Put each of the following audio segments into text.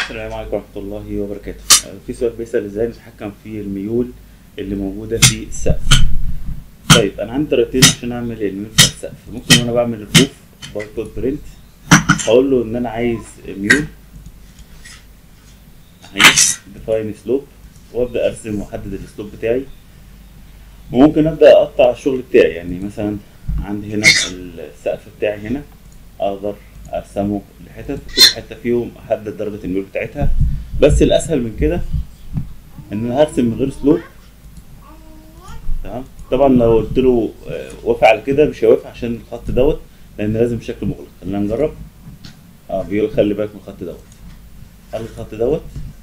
السلام عليكم ورحمة الله وبركاته آه، في سؤال بيسأل ازاي نتحكم في الميول اللي موجودة في السقف طيب انا عندي طريقتين عشان اعمل الميول بتاع السقف ممكن وانا بعمل الروف باركود برنت هقول له ان انا عايز ميول عايز ديفاين سلوب وابدا ارسم واحدد السلوب بتاعي وممكن ابدا اقطع الشغل بتاعي يعني مثلا عندي هنا السقف بتاعي هنا اقدر ارسمه لحتت وكل حته فيهم احدد درجه الميول بتاعتها بس الاسهل من كده ان انا هرسم من غير سلوب تمام طبعا لو قلت له آه، وافق على كده مش هيوافق عشان الخط دوت لان لازم بشكل مغلق خلينا نجرب اه بيقول خلي بالك من الخط دوت خلي الخط دوت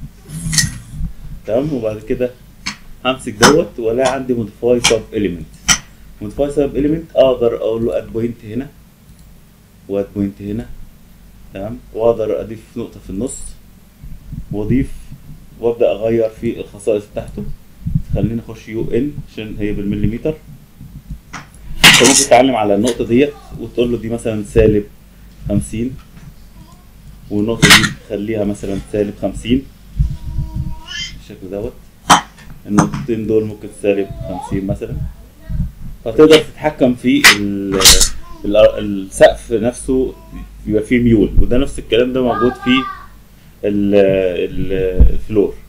تمام وبعد كده همسك دوت والاقي عندي موديفاي سب اليمنت موديفاي سب اليمنت اقدر اقول له اد بوينت هنا واد بوينت هنا تمام واقدر اضيف نقطه في النص واضيف وابدا اغير في الخصائص بتاعته خلينا نخش يو ان عشان هي بالمليمتر انت ممكن تتعلم على النقطه ديت وتقول له دي مثلا سالب 50 والنقطه دي تخليها مثلا سالب 50 بالشكل دوت النقطتين دول ممكن سالب 50 مثلا فتقدر تتحكم في ال- ال- السقف نفسه يبقى فيه ميول وده نفس الكلام ده موجود في ال- ال- الفلور